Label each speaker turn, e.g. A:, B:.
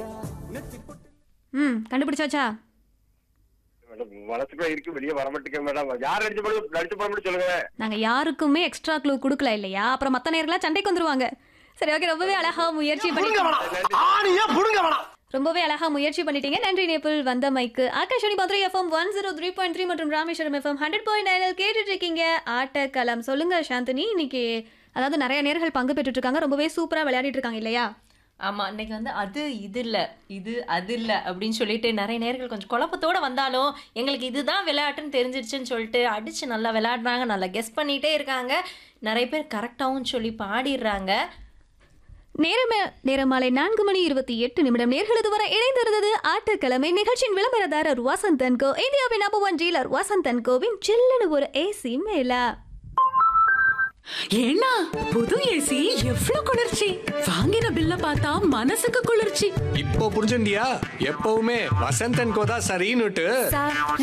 A: ம் கண்டுபிடிச்சாச்சா
B: மேடம் மனசுக்குள்ள இருக்கு வெளியே வர மாட்டேங்க மேடம் யார் நடிச்ச படம் நடிச்ச படம் மட்டும் சொல்லுங்க
A: நாங்க யாருக்குமே எக்ஸ்ட்ரா க்ளூ கொடுக்கல இல்லையா அப்புறம் மத்த நேர்களா சண்டைக்கு வந்துருவாங்க சரி ஓகே ரொம்பவே அழகா முயற்சி பண்ணி
C: ஆணியா புடுங்க வேணாம்
A: ரொம்பவே அழகா முயற்சி பண்ணிட்டீங்க நன்றி நேபிள் வந்த மைக்கு Akashvani Madurai FM one zero three point three மற்றும் ராமேஸ்வரம் எஃப்எம் ஹண்ட்ரட் பாயிண்ட் நைனில் கேட்டுட்டு இருக்கீங்க ஆட்டக்களம் சொல்லுங்க சாந்தினி இன்னைக்கு அதாவது நிறைய நேர்கள் பங்கு பெற்றுட்டு இருக்காங்க ரொம்பவே சூப்பரா விளையாடிட்டு இருக்காங்க இல்லையா
D: ஆமா இன்னைக்கு வந்து அது இது இல்ல இது அது இல்ல அப்படின்னு சொல்லிட்டு நிறைய நேர்கள் கொஞ்சம் குழப்பத்தோட வந்தாலும் எங்களுக்கு இதுதான் விளையாட்டுன்னு தெரிஞ்சிருச்சுன்னு சொல்லிட்டு அடிச்சு நல்லா விளையாடுறாங்க நல்லா கெஸ் பண்ணிட்டே இருக்காங்க நிறைய பேர் கரெக்டாகவும் சொல்லி பாடிடுறாங்க
A: நேரமே நேரம் மாலை நான்கு மணி இருபத்தி எட்டு நிமிடம் நேர்கள் இதுவரை இணைந்திருந்தது ஆட்டக்கிழமை நிகழ்ச்சியின் விளம்பரதாரர் வசந்தன் கோ இந்தியாவின் நம்பர் ஒன் டீலர் வசந்தன் கோவின் சில்லுன்னு ஒரு ஏசி மேலா
E: ஏன்னா புது ஏசி எவ்ளோ குளிர்ச்சி வாங்கின பில்ல பார்த்தா மனசுக்கு குளிர்ச்சி
F: இப்போ புரிஞ்சுண்டியா எப்பவுமே வசந்தன் கோதா சரின்னுட்டு